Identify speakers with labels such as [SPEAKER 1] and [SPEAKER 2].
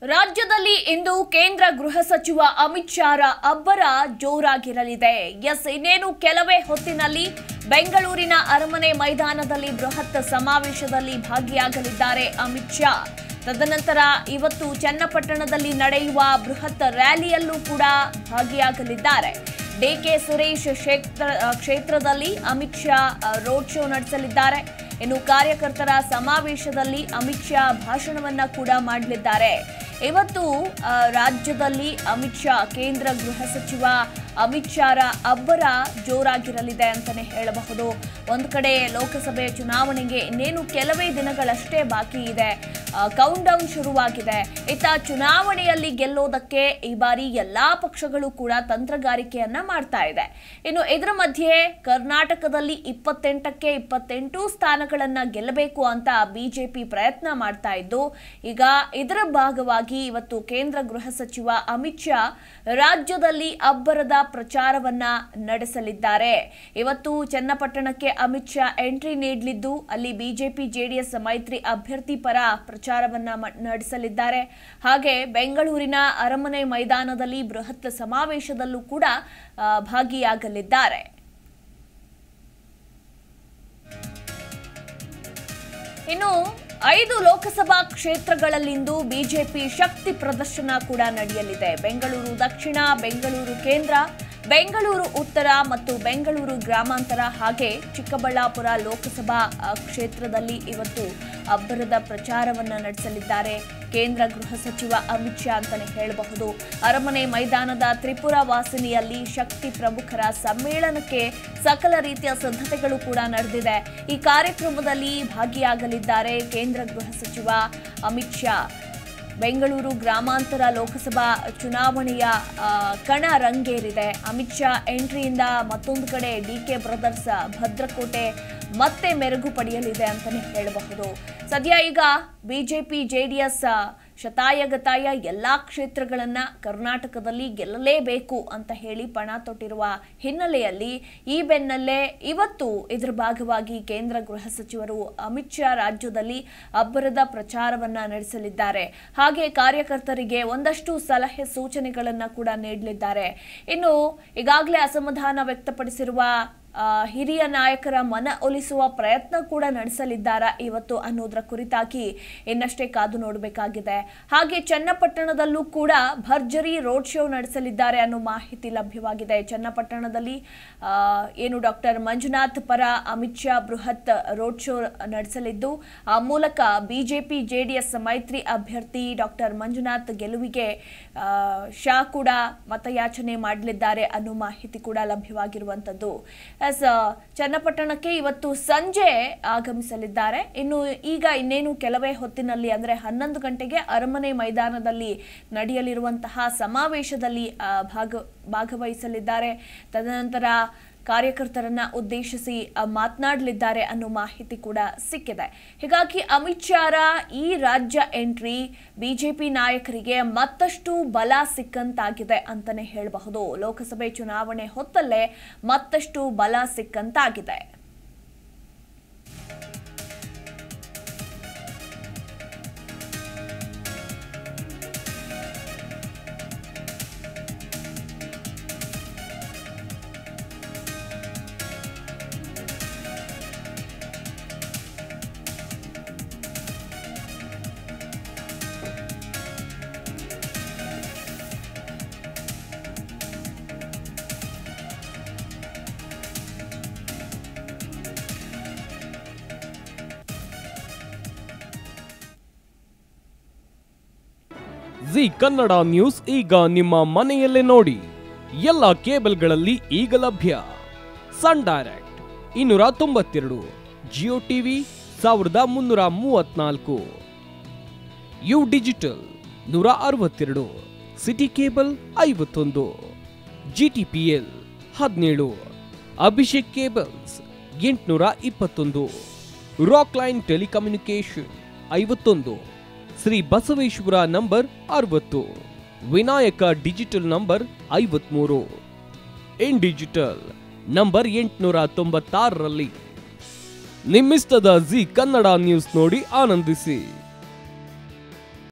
[SPEAKER 1] ರಾಜ್ಯದಲ್ಲಿ ಇಂದು ಕೇಂದ್ರ ಗೃಹ ಸಚಿವ ಅಮಿತ್ ಶಾರ ಅಬ್ಬರ ಜೋರಾಗಿರಲಿದೆ ಎಸ್ ಇನ್ನೇನು ಕೆಲವೇ ಹೊತ್ತಿನಲ್ಲಿ ಬೆಂಗಳೂರಿನ ಅರಮನೆ ಮೈದಾನದಲ್ಲಿ ಬೃಹತ್ ಸಮಾವೇಶದಲ್ಲಿ ಭಾಗಿಯಾಗಲಿದ್ದಾರೆ ಅಮಿತ್ ಶಾ ತದನಂತರ ಇವತ್ತು ಚನ್ನಪಟ್ಟಣದಲ್ಲಿ ನಡೆಯುವ ಬೃಹತ್ ರ್ಯಾಲಿಯಲ್ಲೂ ಕೂಡ ಭಾಗಿಯಾಗಲಿದ್ದಾರೆ ಡಿಕೆ ಸುರೇಶ್ ಕ್ಷೇತ್ರ ಕ್ಷೇತ್ರದಲ್ಲಿ ಅಮಿತ್ ಶಾ ರೋಡ್ ಶೋ ನಡೆಸಲಿದ್ದಾರೆ ಇನ್ನು ಕಾರ್ಯಕರ್ತರ ಸಮಾವೇಶದಲ್ಲಿ ಅಮಿತ್ ಶಾ ಭಾಷಣವನ್ನ ಕೂಡ ಮಾಡಲಿದ್ದಾರೆ ಇವತ್ತು ಆ, ರಾಜ್ಯದಲ್ಲಿ ಅಮಿತ್ ಶಾ ಕೇಂದ್ರ ಗೃಹ ಸಚಿವ ಅಮಿತ್ ಶಾರ ಅಬ್ಬರ ಜೋರಾಗಿರಲಿದೆ ಅಂತಾನೆ ಹೇಳಬಹುದು ಒಂದು ಕಡೆ ಲೋಕಸಭೆ ಚುನಾವಣೆಗೆ ಇನ್ನೇನು ಕೆಲವೇ ದಿನಗಳಷ್ಟೇ ಬಾಕಿ ಇದೆ ಕೌಂಟ್ ಡೌನ್ ಶುರುವಾಗಿದೆ ಇತ್ತ ಚುನಾವಣೆಯಲ್ಲಿ ಗೆಲ್ಲೋದಕ್ಕೆ ಈ ಬಾರಿ ಎಲ್ಲಾ ಪಕ್ಷಗಳು ಕೂಡ ತಂತ್ರಗಾರಿಕೆಯನ್ನ ಮಾಡ್ತಾ ಇದೆ ಇನ್ನು ಇದರ ಮಧ್ಯೆ ಕರ್ನಾಟಕದಲ್ಲಿ ಇಪ್ಪತ್ತೆಂಟಕ್ಕೆ ಇಪ್ಪತ್ತೆಂಟು ಸ್ಥಾನಗಳನ್ನ ಗೆಲ್ಲಬೇಕು ಅಂತ ಬಿಜೆಪಿ ಪ್ರಯತ್ನ ಮಾಡ್ತಾ ಇದ್ದು ಈಗ ಇದರ ಭಾಗವಾಗಿ ಇವತ್ತು ಕೇಂದ್ರ ಗೃಹ ಸಚಿವ ಅಮಿತ್ ಶಾ ರಾಜ್ಯದಲ್ಲಿ ಅಬ್ಬರದ ಪ್ರಚಾರವನ್ನ ನಡೆಸಲಿದ್ದಾರೆ ಇವತ್ತು ಚನ್ನಪಟ್ಟಣಕ್ಕೆ ಅಮಿತ್ ಶಾ ಎಂಟ್ರಿ ನೀಡಲಿದ್ದು ಅಲ್ಲಿ ಬಿಜೆಪಿ ಜೆಡಿಎಸ್ ಮೈತ್ರಿ ಅಭ್ಯರ್ಥಿ ಪರ ಪ್ರಚಾರವನ್ನ ಮ- ನಡೆಸಲಿದ್ದಾರೆ ಹಾಗೆ ಬೆಂಗಳೂರಿನ ಅರಮನೆ ಮೈದಾನದಲ್ಲಿ ಬೃಹತ್ ಸಮಾವೇಶದಲ್ಲೂ ಕೂಡ ಆ, ಭಾಗಿಯಾಗಲಿದ್ದಾರೆ ಇನ್ನು ಐದು ಲೋಕಸಭಾ ಕ್ಷೇತ್ರಗಳಲ್ಲಿಂದು ಬಿಜೆಪಿ ಶಕ್ತಿ ಪ್ರದರ್ಶನ ಕೂಡ ನಡೆಯಲಿದೆ ಬೆಂಗಳೂರು ದಕ್ಷಿಣ ಬೆಂಗಳೂರು ಕೇಂದ್ರ ಬೆಂಗಳೂರು ಉತ್ತರ ಮತ್ತು ಬೆಂಗಳೂರು ಗ್ರಾಮಾಂತರ ಹಾಗೆ ಚಿಕ್ಕಬಳ್ಳಾಪುರ ಲೋಕಸಭಾ ಆ, ಕ್ಷೇತ್ರದಲ್ಲಿ ಇವತ್ತು ಅಬ್ಬರದ ಪ್ರಚಾರವನ್ನ ನಡೆಸಲಿದ್ದಾರೆ ಕೇಂದ್ರ ಗೃಹ ಸಚಿವ ಅಮಿತ್ ಶಾ ಅಂತಾನೆ ಹೇಳಬಹುದು ಅರಮನೆ ಮೈದಾನದ ತ್ರಿಪುರ ವಾಸಿನಿಯಲ್ಲಿ ಶಕ್ತಿ ಪ್ರಮುಖರ ಸಮ್ಮೇಳನಕ್ಕೆ ಸಕಲ ರೀತಿಯ ಸಿದ್ಧತೆಗಳು ಕೂಡ ನಡೆದಿದೆ ಈ ಕಾರ್ಯಕ್ರಮದಲ್ಲಿ ಭಾಗಿಯಾಗಲಿದ್ದಾರೆ ಕೇಂದ್ರ ಗೃಹ ಸಚಿವ ಅಮಿತ್ ಶಾ ಬೆಂಗಳೂರು ಗ್ರಾಮಾಂತರ ಲೋಕಸಭಾ ಚುನಾವಣೆಯ ಆ, ಕಣ ರಂಗೇರಿದೆ ಅಮಿತ್ ಶಾ ಎಂಟ್ರಿಯಿಂದ ಮತ್ತೊಂದು ಕಡೆ ಡಿ ಕೆ ಬ್ರದರ್ಸ್ ಭದ್ರಕೋಟೆ ಮತ್ತೆ ಮೆರುಗು ಪಡೆಯಲಿದೆ ಅಂತಾನೆ ಹೇಳಬಹುದು ಸದ್ಯ ಈಗ ಬಿಜೆಪಿ ಜೆಡಿಎಸ್ ಶತಾಯಗತಾಯ ಎಲ್ಲಾ ಕ್ಷೇತ್ರಗಳನ್ನ ಕರ್ನಾಟಕದಲ್ಲಿ ಗೆಲ್ಲಲೇಬೇಕು ಅಂತ ಹೇಳಿ ಪಣ ತೊಟ್ಟಿರುವ ಹಿನ್ನೆಲೆಯಲ್ಲಿ ಈ ಬೆನ್ನಲ್ಲೇ ಇವತ್ತು ಇದರ ಭಾಗವಾಗಿ ಕೇಂದ್ರ ಗೃಹ ಸಚಿವರು ಅಮಿತ್ ಶಾ ರಾಜ್ಯದಲ್ಲಿ ಅಬ್ಬರದ ಪ್ರಚಾರವನ್ನ ನಡೆಸಲಿದ್ದಾರೆ ಹಾಗೆ ಕಾರ್ಯಕರ್ತರಿಗೆ ಒಂದಷ್ಟು ಸಲಹೆ ಸೂಚನೆಗಳನ್ನ ಕೂಡ ನೀಡಲಿದ್ದಾರೆ ಇನ್ನು ಈಗಾಗಲೇ ಅಸಮಾಧಾನ ವ್ಯಕ್ತಪಡಿಸಿರುವ ಆ, ಹಿರಿಯ ನಾಯಕರ ಮನ ಒಲಿಸುವ ಪ್ರಯತ್ನ ಕೂಡ ನಡೆಸಲಿದ್ದಾರಾ ಇವತ್ತು ಅನ್ನೋದರ ಕುರಿತಾಗಿ ಇನ್ನಷ್ಟೇ ಕಾದು ನೋಡಬೇಕಾಗಿದೆ ಹಾಗೆ ಚನ್ನಪಟ್ಟಣದಲ್ಲೂ ಕೂಡ ಭರ್ಜರಿ ರೋಡ್ ಶೋ ನಡೆಸಲಿದ್ದಾರೆ ಅನ್ನೋ ಮಾಹಿತಿ ಲಭ್ಯವಾಗಿದೆ ಚನ್ನಪಟ್ಟಣದಲ್ಲಿ ಆ, ಏನು ಡಾಕ್ಟರ್ ಮಂಜುನಾಥ್ ಪರ ಅಮಿತ್ ಶಾ ಬೃಹತ್ ರೋಡ್ ಶೋ ನಡೆಸಲಿದ್ದು ಆ ಮೂಲಕ ಬಿಜೆಪಿ ಜೆಡಿಎಸ್ ಮೈತ್ರಿ ಅಭ್ಯರ್ಥಿ ಡಾಕ್ಟರ್ ಮಂಜುನಾಥ್ ಗೆಲುವಿಗೆ ಆ, ಶಾ ಕೂಡ ಮತಯಾಚನೆ ಮಾಡಲಿದ್ದಾರೆ ಅನ್ನೋ ಮಾಹಿತಿ ಕೂಡ ಲಭ್ಯವಾಗಿರುವಂತದ್ದು ಎಸ್ ಚನ್ನಪಟ್ಟಣಕ್ಕೆ ಇವತ್ತು ಸಂಜೆ ಆಗಮಿಸಲಿದ್ದಾರೆ ಇನ್ನು ಈಗ ಇನ್ನೇನು ಕೆಲವೇ ಹೊತ್ತಿನಲ್ಲಿ ಅಂದ್ರೆ ಹನ್ನೊಂದು ಗಂಟೆಗೆ ಅರಮನೆ ಮೈದಾನದಲ್ಲಿ ನಡೆಯಲಿರುವಂತಹ ಸಮಾವೇಶದಲ್ಲಿ ಆ, ಭಾಗ ಭಾಗವಹಿಸಲಿದ್ದಾರೆ ತದನಂತರ ಕಾರ್ಯಕರ್ತರನ್ನ ಉದ್ದೇಶಿಸಿ ಆ, ಮಾತನಾಡಲಿದ್ದಾರೆ ಅನ್ನೋ ಮಾಹಿತಿ ಕೂಡ ಸಿಕ್ಕಿದೆ ಹೀಗಾಗಿ ಅಮಿತ್ ಶಾರ ಈ ರಾಜ್ಯ ಎಂಟ್ರಿ ಬಿಜೆಪಿ ನಾಯಕರಿಗೆ ಮತ್ತಷ್ಟು ಬಲ ಸಿಕ್ಕಂತಾಗಿದೆ ಅಂತಾನೆ ಹೇಳಬಹುದು ಲೋಕಸಭೆ ಚುನಾವಣೆ ಹೊತ್ತಲ್ಲೇ ಮತ್ತಷ್ಟು ಬಲ ಸಿಕ್ಕಂತಾಗಿದೆ
[SPEAKER 2] ಜಿ ಕನ್ನಡ ನ್ಯೂಸ್ ಈಗ ನಿಮ್ಮ ಮನೆಯಲ್ಲೇ ನೋಡಿ ಎಲ್ಲ ಕೇಬಲ್ಗಳಲ್ಲಿ ಈಗ ಲಭ್ಯ ಸನ್ ಡೈರೆಕ್ಟ್ ಇನ್ನೂರ ತೊಂಬತ್ತೆರಡು ಜಿಯೋ ಟಿವಿ ಸಾವಿರದ ಮುನ್ನೂರ ಮೂವತ್ನಾಲ್ಕು ಯು ಡಿಜಿಟಲ್ ನೂರ ಅರವತ್ತೆರಡು ಸಿಟಿ ಕೇಬಲ್ ಐವತ್ತೊಂದು ಜಿ ಟಿ ಪಿ ಎಲ್ ಹದಿನೇಳು ಅಭಿಷೇಕ್ ಕೇಬಲ್ಸ್ ಎಂಟುನೂರ ಇಪ್ಪತ್ತೊಂದು ರಾಕ್ ಲೈನ್ ಟೆಲಿಕಮ್ಯುನಿಕೇಶನ್ ಐವತ್ತೊಂದು ಶ್ರೀ ಬಸವೇಶ್ವರ ನಂಬರ್ ಅರವತ್ತು ವಿನಾಯಕ ಡಿಜಿಟಲ್ ನಂಬರ್ ಐವತ್ಮೂರು ಇನ್ ಡಿಜಿಟಲ್ ನಂಬರ್ ಎಂಟುನೂರ ತೊಂಬತ್ತಾರರಲ್ಲಿ ನಿಮ್ಮಿಸ್ತದ ಜಿ ಕನ್ನಡ ನ್ಯೂಸ್ ನೋಡಿ ಆನಂದಿಸಿ